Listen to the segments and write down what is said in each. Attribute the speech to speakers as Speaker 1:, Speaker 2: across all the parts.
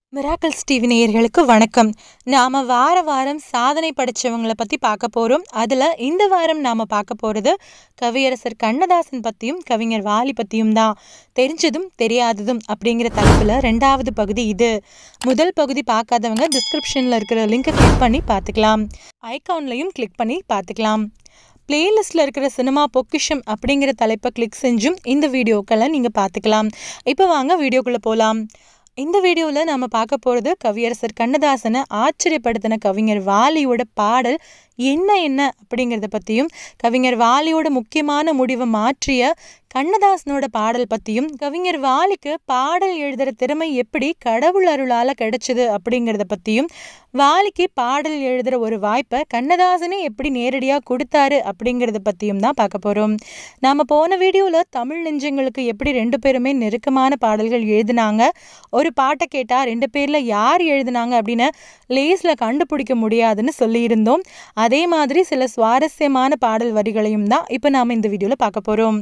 Speaker 1: miracles TV நேயர்களுக்கு வணக்கம் நாம் வார வாரம் சாதனை படைச்சவங்கள பற்றி பார்க்க போகிறோம் அதில் இந்த வாரம் நாம் பார்க்க போகிறது கவியரசர் கண்ணதாசன் பற்றியும் கவிஞர் வாலி பற்றியும் தான் தெரிஞ்சதும் தெரியாததும் அப்படிங்கிற தலைப்பில் ரெண்டாவது பகுதி இது முதல் பகுதி பார்க்காதவங்க டிஸ்கிரிப்ஷனில் இருக்கிற லிங்கை கிளிக் பண்ணி பார்த்துக்கலாம் ஐகான்லையும் கிளிக் பண்ணி பார்த்துக்கலாம் பிளேலிஸ்ட்டில் இருக்கிற சினிமா பொக்கிஷம் அப்படிங்கிற தலைப்பை கிளிக் செஞ்சும் இந்த வீடியோக்களை நீங்கள் பார்த்துக்கலாம் இப்போ வாங்க வீடியோக்குள்ளே போகலாம் இந்த வீடியோவில் நாம் பார்க்க போகிறது கவியரசர் கண்ணதாசனை ஆச்சரியப்படுத்தின கவிஞர் வாலியோட பாடல் என்ன என்ன அப்படிங்கிறத பற்றியும் கவிஞர் வாலியோட முக்கியமான முடிவை மாற்றிய கண்ணதாசனோட பாடல் பற்றியும் கவிஞர் வாலிக்கு பாடல் எழுதுகிற திறமை எப்படி கடவுள் அருளால் கிடைச்சது அப்படிங்கிறத பற்றியும் வாலிக்கு பாடல் எழுதுகிற ஒரு வாய்ப்பை கண்ணதாசனே எப்படி நேரடியாக கொடுத்தாரு அப்படிங்கிறத பற்றியும் தான் பார்க்க போகிறோம் நாம் போன வீடியோவில் தமிழ் நெஞ்சங்களுக்கு எப்படி ரெண்டு பேருமே நெருக்கமான பாடல்கள் எழுதினாங்க ஒரு பாட்டை கேட்டால் ரெண்டு பேரில் யார் எழுதினாங்க அப்படின்னு லேஸில் கண்டுபிடிக்க முடியாதுன்னு சொல்லியிருந்தோம் அதே மாதிரி சில சுவாரஸ்யமான பாடல் வரிகளையும் தான் இப்போ நாம் இந்த வீடியோவில் பார்க்க போகிறோம்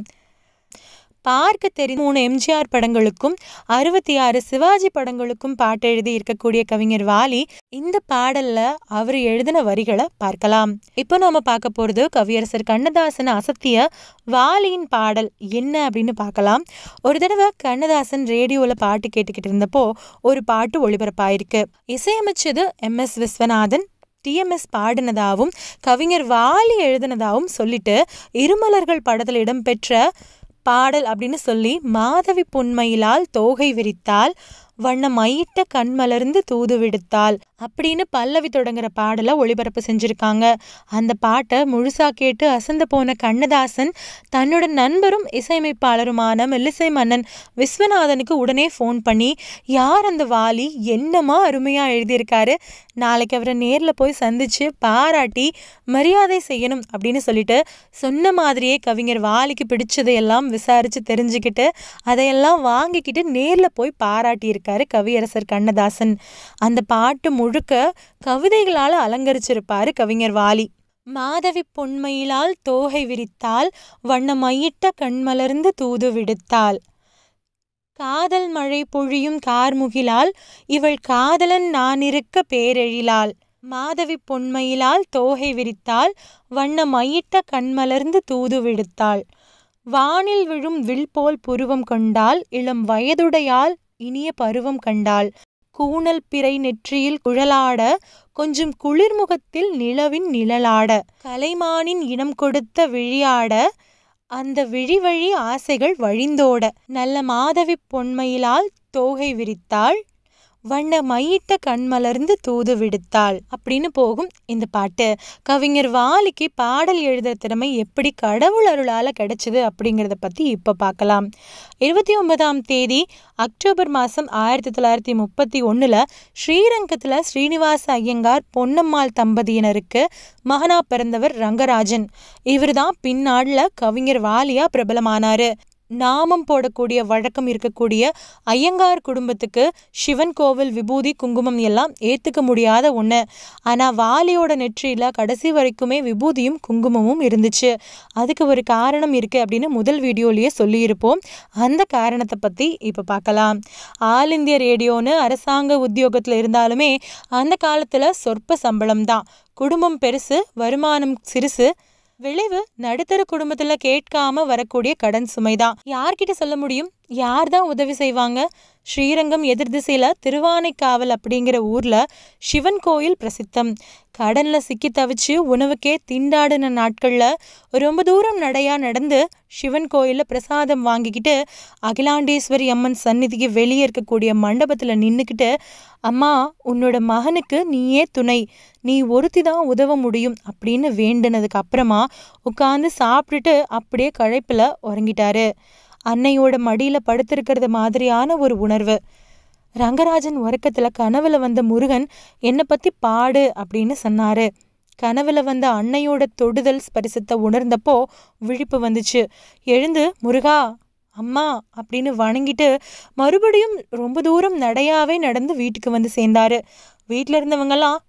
Speaker 1: பார்க்க தெரிந்த மூணு எம்ஜிஆர் படங்களுக்கும் அறுபத்தி ஆறு சிவாஜி படங்களுக்கும் பாட்டு எழுதி இருக்கக்கூடிய கவிஞர் வாலி இந்த பாடல்ல அவர் எழுதின வரிகளை பார்க்கலாம் இப்போ நாம பார்க்க போறது கவியரசர் கண்ணதாசன் அசத்திய வாலியின் பாடல் என்ன அப்படின்னு பார்க்கலாம் ஒரு தடவை கண்ணதாசன் ரேடியோல பாட்டு கேட்டுக்கிட்டு இருந்தப்போ ஒரு பாட்டு ஒளிபரப்பாயிருக்கு இசையமைச்சது எம் எஸ் விஸ்வநாதன் டிஎம்எஸ் பாடினதாகவும் கவிஞர் வாலி எழுதினதாகவும் சொல்லிட்டு இருமலர்கள் படத்தில் இடம்பெற்ற பாடல் அப்படின்னு சொல்லி மாதவி பொன்மையிலால் தோகை விரித்தால் வண்ண மையிட்ட கண்மலர்ந்து தூது விடுத்தாள் அப்படின்னு பல்லவி தொடங்குற பாடலை ஒளிபரப்பு செஞ்சுருக்காங்க அந்த பாட்டை முழுசா கேட்டு அசந்து போன கண்ணதாசன் தன்னோட நண்பரும் இசையமைப்பாளருமான மெல்லிசை மன்னன் விஸ்வநாதனுக்கு உடனே ஃபோன் பண்ணி யார் அந்த வாலி என்னமா அருமையாக எழுதியிருக்காரு நாளைக்கு அவரை நேரில் போய் சந்திச்சு பாராட்டி மரியாதை செய்யணும் அப்படின்னு சொல்லிட்டு சொன்ன மாதிரியே கவிஞர் வாலிக்கு பிடிச்சதையெல்லாம் விசாரித்து தெரிஞ்சுக்கிட்டு அதையெல்லாம் வாங்கிக்கிட்டு நேரில் போய் பாராட்டியிருக்காரு கவியரசர் கண்ணதாசன் அந்த பாட்டு முழுக்க கவிதைகளால் அலங்கரிச்சிருப்பாரு கவிஞர் வாலி மாதவி பொன்மையிலால் தோகை விரித்தால் வண்ண மையிட்ட கண்மலர்ந்து தூது விடுத்தாள் காதல் மழை பொழியும் கார்முகிலால் இவள் காதலன் நான் இருக்க பேரெழிலாள் மாதவி பொன்மையிலால் தோகை விரித்தால் வண்ண மையிட்ட கண்மலர்ந்து தூது விடுத்தாள் வானில் விழும் வில் போல் புருவம் கொண்டாள் இளம் வயதுடையால் இனிய பருவம் கண்டாள் கூணல் பிறை நெற்றியில் குழலாட கொஞ்சம் குளிர்முகத்தில் நிலவின் நிழலாட கலைமானின் இனம் கொடுத்த விழியாட அந்த விழி வழி ஆசைகள் வழிந்தோட நல்ல மாதவி பொன்மையிலால் தோகை விரித்தாள் வண்ண மையிட்ட கண்மலர்ந்து தூது விடுத்தாள் அப்படின்னு போகும் இந்த பாட்டு கவிஞர் வாலிக்கு பாடல் எழுதுற திறமை எப்படி கடவுள் அருளால் கிடைச்சது அப்படிங்கிறத பற்றி இப்போ பார்க்கலாம் இருபத்தி ஒன்பதாம் தேதி அக்டோபர் மாதம் ஆயிரத்தி தொள்ளாயிரத்தி முப்பத்தி ஒன்றில் ஸ்ரீரங்கத்தில் ஸ்ரீனிவாச ஐயங்கார் பொன்னம்மாள் தம்பதியினருக்கு மகனா பிறந்தவர் ரங்கராஜன் இவர் தான் பின்னாடில் கவிஞர் வாலியா பிரபலமானார் நாமம் போடக்கூடிய வழக்கம் இருக்கக்கூடிய ஐயங்கார் குடும்பத்துக்கு சிவன் கோவில் விபூதி குங்குமம் எல்லாம் ஏற்றுக்க முடியாத ஒன்று ஆனால் வாலியோட நெற்றியில் கடைசி வரைக்குமே விபூதியும் குங்குமமும் இருந்துச்சு அதுக்கு ஒரு காரணம் இருக்குது அப்படின்னு முதல் வீடியோலேயே சொல்லியிருப்போம் அந்த காரணத்தை பற்றி இப்போ பார்க்கலாம் ஆல் இந்திய ரேடியோன்னு அரசாங்க உத்தியோகத்தில் இருந்தாலுமே அந்த காலத்தில் சொற்ப சம்பளம் தான் குடும்பம் பெருசு வருமானம் சிறுசு விளைவு நடுத்தர குடும்பத்துல கேட்காம வரக்கூடிய கடன் சுமைதான் யார்கிட்ட சொல்ல முடியும் யார் தான் உதவி செய்வாங்க ஸ்ரீரங்கம் எதிர் திசையில திருவானைக்காவல் அப்படிங்கிற ஊர்ல சிவன் கோயில் பிரசித்தம் கடன்ல சிக்கி தவிச்சு உணவுக்கே திண்டாடின நாட்கள்ல ரொம்ப தூரம் நடையா நடந்து சிவன் கோயில்ல பிரசாதம் வாங்கிக்கிட்டு அகிலாண்டேஸ்வரி அம்மன் சந்நிதிக்கு வெளியே இருக்கக்கூடிய மண்டபத்துல நின்றுக்கிட்டு அம்மா உன்னோட மகனுக்கு நீயே துணை நீ ஒருத்தி தான் உதவ முடியும் அப்படின்னு வேண்டுனதுக்கு அப்புறமா உட்காந்து சாப்பிட்டுட்டு அப்படியே கழைப்பில் உறங்கிட்டாரு அன்னையோட மடியில் படுத்திருக்கிறது மாதிரியான ஒரு உணர்வு ரங்கராஜன் உறக்கத்தில் கனவுல வந்த முருகன் என்னை பற்றி பாடு அப்படின்னு சொன்னாரு கனவுல வந்த அன்னையோட தொடுதல் ஸ்பரிசத்தை உணர்ந்தப்போ விழிப்பு வந்துச்சு எழுந்து முருகா அம்மா அப்படின்னு வணங்கிட்டு மறுபடியும் ரொம்ப தூரம் நடையாவே நடந்து வீட்டுக்கு வந்து சேர்ந்தாரு வீட்டில் இருந்தவங்கெல்லாம்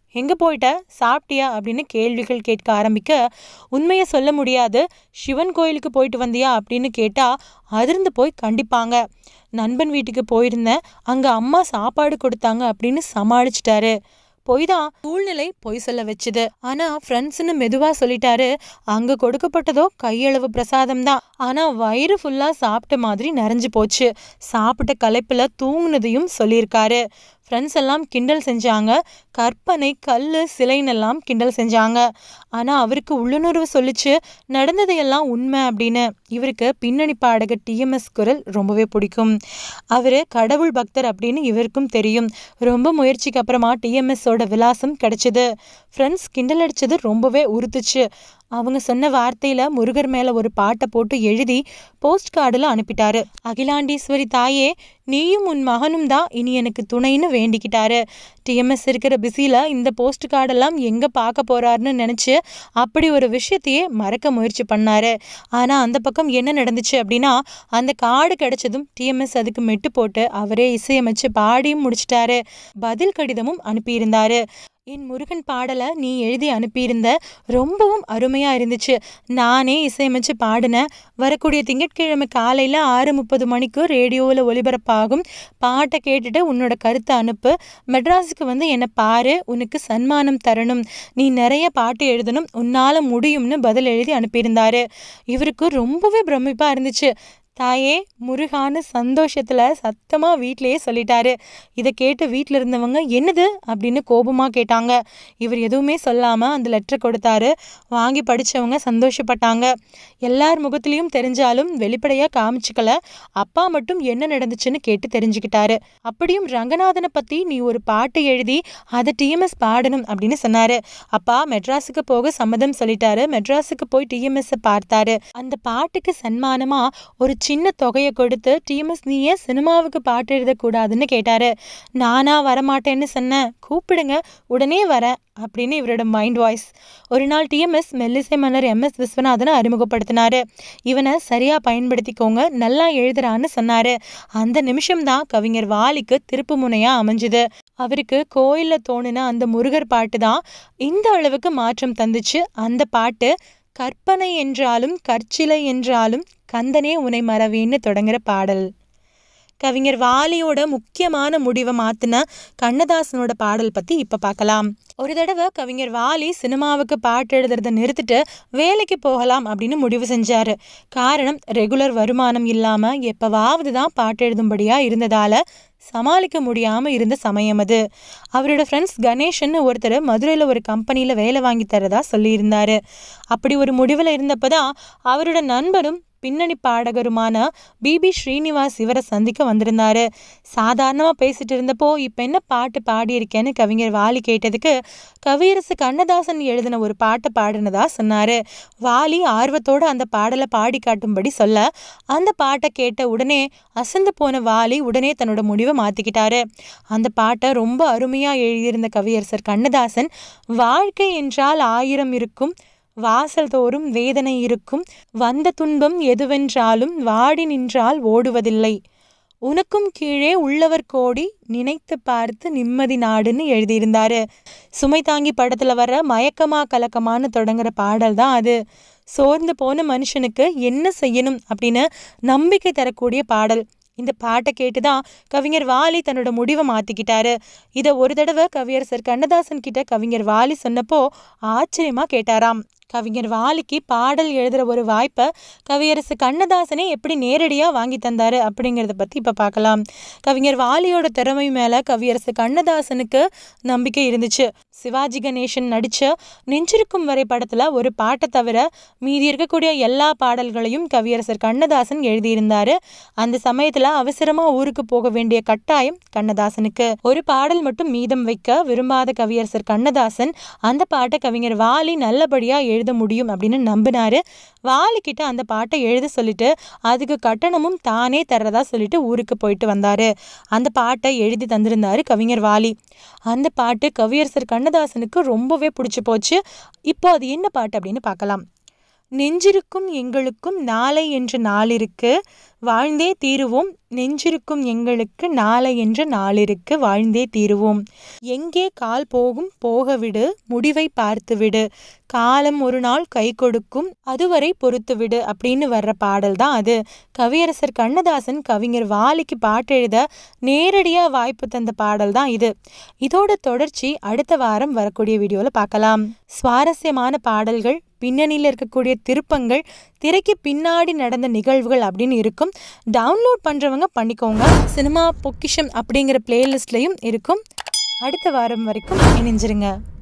Speaker 1: எங்கே போயிட்ட சாப்பிட்டியா அப்படின்னு கேள்விகள் கேட்க ஆரம்பிக்க உண்மையை சொல்ல முடியாது சிவன் கோயிலுக்கு போயிட்டு வந்தியா அப்படின்னு கேட்டால் அதிர்ந்து போய் கண்டிப்பாங்க நண்பன் வீட்டுக்கு போயிருந்தேன் அங்கே அம்மா சாப்பாடு கொடுத்தாங்க அப்படின்னு சமாளிச்சிட்டாரு பொய் தான் சூழ்நிலை பொய் சொல்ல வச்சுது ஆனா ஃப்ரெண்ட்ஸ்னு மெதுவா சொல்லிட்டாரு அங்க கொடுக்கப்பட்டதோ கையளவு பிரசாதம் தான் ஆனா வயிறு ஃபுல்லா சாப்பிட்ட மாதிரி நிறைஞ்சு போச்சு சாப்பிட்ட களைப்புல தூங்குனதையும் சொல்லியிருக்காரு ஃப்ரெண்ட்ஸ் எல்லாம் கிண்டல் செஞ்சாங்க கற்பனை கல் சிலைன்னெல்லாம் கிண்டல் செஞ்சாங்க ஆனால் அவருக்கு உள்ளுணர்வு சொல்லிச்சு நடந்ததையெல்லாம் உண்மை அப்படின்னு இவருக்கு பின்னணி பாடகர் டிஎம்எஸ் குரல் ரொம்பவே பிடிக்கும் அவர் கடவுள் பக்தர் அப்படின்னு இவருக்கும் தெரியும் ரொம்ப முயற்சிக்கு அப்புறமா டிஎம்எஸோட விலாசம் கிடைச்சிது ஃப்ரெண்ட்ஸ் கிண்டல் அடிச்சது ரொம்பவே உறுத்துச்சு அவங்க சொன்ன வார்த்தையில முருகர் மேல ஒரு பாட்டை போட்டு எழுதி போஸ்ட் கார்டில் அனுப்பிட்டாரு அகிலாண்டீஸ்வரி தாயே நீயும் உன் மகனும் தான் இனி எனக்கு துணைன்னு வேண்டிக்கிட்டாரு டிஎம்எஸ் இருக்கிற பிஸியில் இந்த போஸ்ட் கார்டெல்லாம் எங்கே பார்க்க போறாருன்னு நினச்சி அப்படி ஒரு விஷயத்தையே மறக்க முயற்சி பண்ணாரு ஆனால் அந்த பக்கம் என்ன நடந்துச்சு அப்படின்னா அந்த கார்டு கிடைச்சதும் டிஎம்எஸ் அதுக்கு மெட்டு போட்டு அவரே இசையமைச்சு பாடியும் முடிச்சிட்டாரு பதில் கடிதமும் அனுப்பியிருந்தாரு என் முருகன் பாடலை நீ எழுதி அனுப்பியிருந்த ரொம்பவும் அருமையாக இருந்துச்சு நானே இசையமைச்சு பாடினேன் வரக்கூடிய திங்கட்கிழமை காலையில் ஆறு முப்பது மணிக்கு ரேடியோவில் ஒலிபரப்பாகும் பாட்டை கேட்டுட்டு உன்னோட கருத்தை அனுப்பு மெட்ராஸுக்கு வந்து என்னை பாரு உனக்கு சன்மானம் தரணும் நீ நிறைய பாட்டு எழுதணும் உன்னால் முடியும்னு பதில் எழுதி அனுப்பியிருந்தாரு இவருக்கு ரொம்பவே பிரமிப்பாக இருந்துச்சு தாயே முருகான்னு சந்தோஷத்தில் சத்தமாக வீட்டிலேயே சொல்லிட்டாரு இதை கேட்டு வீட்டில் இருந்தவங்க என்னது அப்படின்னு கோபமாக கேட்டாங்க இவர் எதுவுமே சொல்லாமல் அந்த லெட்டர் கொடுத்தாரு வாங்கி படித்தவங்க சந்தோஷப்பட்டாங்க எல்லார் முகத்துலேயும் தெரிஞ்சாலும் வெளிப்படையாக காமிச்சிக்கல அப்பா மட்டும் என்ன நடந்துச்சுன்னு கேட்டு தெரிஞ்சுக்கிட்டாரு அப்படியும் ரங்கநாதனை பற்றி நீ ஒரு பாட்டு எழுதி அதை டிஎம்எஸ் பாடணும் அப்படின்னு சொன்னாரு அப்பா மெட்ராஸுக்கு போக சம்மதம் சொல்லிட்டாரு மெட்ராஸுக்கு போய் டிஎம்எஸ் பார்த்தாரு அந்த பாட்டுக்கு சன்மானமா ஒரு சின்ன தொகையை கொடுத்து டிஎம்எஸ் நீ ஏன் சினிமாவுக்கு பாட்டு எழுதக்கூடாதுன்னு கேட்டாரு நானா வரமாட்டேன்னு சொன்னேன் கூப்பிடுங்க உடனே வரேன் அப்படின்னு இவரோட மைண்ட் வாய்ஸ் ஒரு நாள் டிஎம்எஸ் மெல்லிசை மன்னர் எம்எஸ் விஸ்வநாதனை அறிமுகப்படுத்தினாரு இவனை சரியா பயன்படுத்திக்கோங்க நல்லா எழுதுறான்னு சொன்னாரு அந்த நிமிஷம்தான் கவிஞர் வாலிக்கு திருப்பு முனையா அமைஞ்சுது அவருக்கு கோயில்ல தோணுன அந்த முருகர் பாட்டு தான் இந்த அளவுக்கு மாற்றம் தந்துச்சு அந்த பாட்டு கற்பனை என்றாலும் கற்சிலை என்றாலும் கந்தனே உனை மறவேன்னு தொடங்குற பாடல் கவிஞர் வாலியோட முக்கியமான முடிவை மாத்தின கண்ணதாசனோட பாடல் பத்தி இப்ப பார்க்கலாம் ஒரு தடவை கவிஞர் வாலி சினிமாவுக்கு பாட்டு எழுதுறத நிறுத்திட்டு வேலைக்கு போகலாம் அப்படின்னு முடிவு செஞ்சாரு காரணம் ரெகுலர் வருமானம் இல்லாம எப்பவாவது தான் பாட்டு எழுதும்படியா இருந்ததால சமாளிக்க முடியாம இருந்த சமயம் அது அவரோட ஃப்ரெண்ட்ஸ் கணேஷன் ஒருத்தர் மதுரையில் ஒரு கம்பெனியில் வேலை வாங்கி தரதா சொல்லியிருந்தாரு அப்படி ஒரு முடிவில் இருந்தப்பதான் அவரோட நண்பரும் பின்னணி பாடகருமான பிபி ஸ்ரீனிவாஸ் இவரை சந்திக்க வந்திருந்தாரு சாதாரணமாக பேசிட்டு இருந்தப்போ இப்போ என்ன பாட்டு பாடியிருக்கேன்னு கவிஞர் வாலி கேட்டதுக்கு கவியரசு கண்ணதாசன் எழுதின ஒரு பாட்டை பாடினதா சொன்னாரு வாலி ஆர்வத்தோட அந்த பாடலை பாடி காட்டும்படி சொல்ல அந்த பாட்டை கேட்ட உடனே அசந்து போன வாலி உடனே தன்னோட முடிவை மாத்திக்கிட்டாரு அந்த பாட்டை ரொம்ப அருமையா எழுதியிருந்த கவியரசர் கண்ணதாசன் வாழ்க்கை என்றால் ஆயிரம் இருக்கும் வாசல் தோறும் வேதனை இருக்கும் வந்த துன்பம் எதுவென்றாலும் வாடி நின்றால் ஓடுவதில்லை உனக்கும் கீழே உள்ளவர் கோடி நினைத்து பார்த்து நிம்மதி நாடுன்னு எழுதியிருந்தாரு சுமை தாங்கி படத்துல வர்ற மயக்கமா கலக்கமான்னு தொடங்குற பாடல் தான் அது சோர்ந்து போன மனுஷனுக்கு என்ன செய்யணும் அப்படின்னு நம்பிக்கை தரக்கூடிய பாடல் இந்த பாட்டை கேட்டு தான் கவிஞர் வாலி தன்னோட முடிவை மாத்திக்கிட்டாரு இதை ஒரு தடவை கவியரசர் கண்ணதாசன் கிட்ட கவிஞர் வாலி சொன்னப்போ ஆச்சரியமா கேட்டாராம் கவிஞர் வாலிக்கு பாடல் எழுதுகிற ஒரு வாய்ப்பை கவியரசு கண்ணதாசனே எப்படி நேரடியாக வாங்கி தந்தாரு அப்படிங்கிறத பற்றி இப்போ பார்க்கலாம் கவிஞர் வாலியோட திறமை மேலே கவியரசு கண்ணதாசனுக்கு நம்பிக்கை இருந்துச்சு சிவாஜி கணேசன் நடித்த நெஞ்சிருக்கும் வரை படத்தில் ஒரு பாட்டை தவிர மீதி இருக்கக்கூடிய எல்லா பாடல்களையும் கவியரசர் கண்ணதாசன் எழுதியிருந்தாரு அந்த சமயத்தில் அவசரமாக ஊருக்கு போக வேண்டிய கட்டாயம் கண்ணதாசனுக்கு ஒரு பாடல் மட்டும் மீதம் வைக்க விரும்பாத கவியரசர் கண்ணதாசன் அந்த பாட்டை கவிஞர் வாலி நல்லபடியாக எழுத முடியும் அப்படின்னு நம்பினாரு வாலிக்கிட்ட அந்த பாட்டை எழுத சொல்லிட்டு அதுக்கு கட்டணமும் தானே தர்றதா சொல்லிட்டு ஊருக்கு போயிட்டு வந்தாரு அந்த பாட்டை எழுதி தந்திருந்தாரு கவிஞர் வாலி அந்த பாட்டு கவியரசர் கண்ணதாசனுக்கு ரொம்பவே பிடிச்சி போச்சு இப்போ அது என்ன பாட்டு அப்படின்னு பார்க்கலாம் நெஞ்சிருக்கும் எங்களுக்கும் நாளை என்று நாளிருக்கு வாழ்ந்தே தீருவோம் நெஞ்சிருக்கும் எங்களுக்கு நாளை என்ற நாளிருக்கு வாழ்ந்தே தீருவோம் எங்கே கால் போகும் போகவிடு முடிவை பார்த்துவிடு காலம் ஒரு நாள் கை கொடுக்கும் அதுவரை பொறுத்துவிடு அப்படின்னு வர்ற பாடல் தான் அது கவியரசர் கண்ணதாசன் கவிஞர் வாலிக்கு பாட்டு எழுத நேரடியாக வாய்ப்பு தந்த பாடல் தான் இது இதோட தொடர்ச்சி அடுத்த வாரம் வரக்கூடிய வீடியோவில் பார்க்கலாம் சுவாரஸ்யமான பாடல்கள் பின்னணியில் இருக்கக்கூடிய திருப்பங்கள் திரைக்கு பின்னாடி நடந்த நிகழ்வுகள் அப்படின்னு இருக்கும் டவுன்லோட் பண்ணுறவங்க பண்ணிக்கோங்க சினிமா பொக்கிஷம் அப்படிங்கிற பிளேலிஸ்ட்லையும் இருக்கும் அடுத்த வாரம் வரைக்கும் இணைஞ்சிருங்க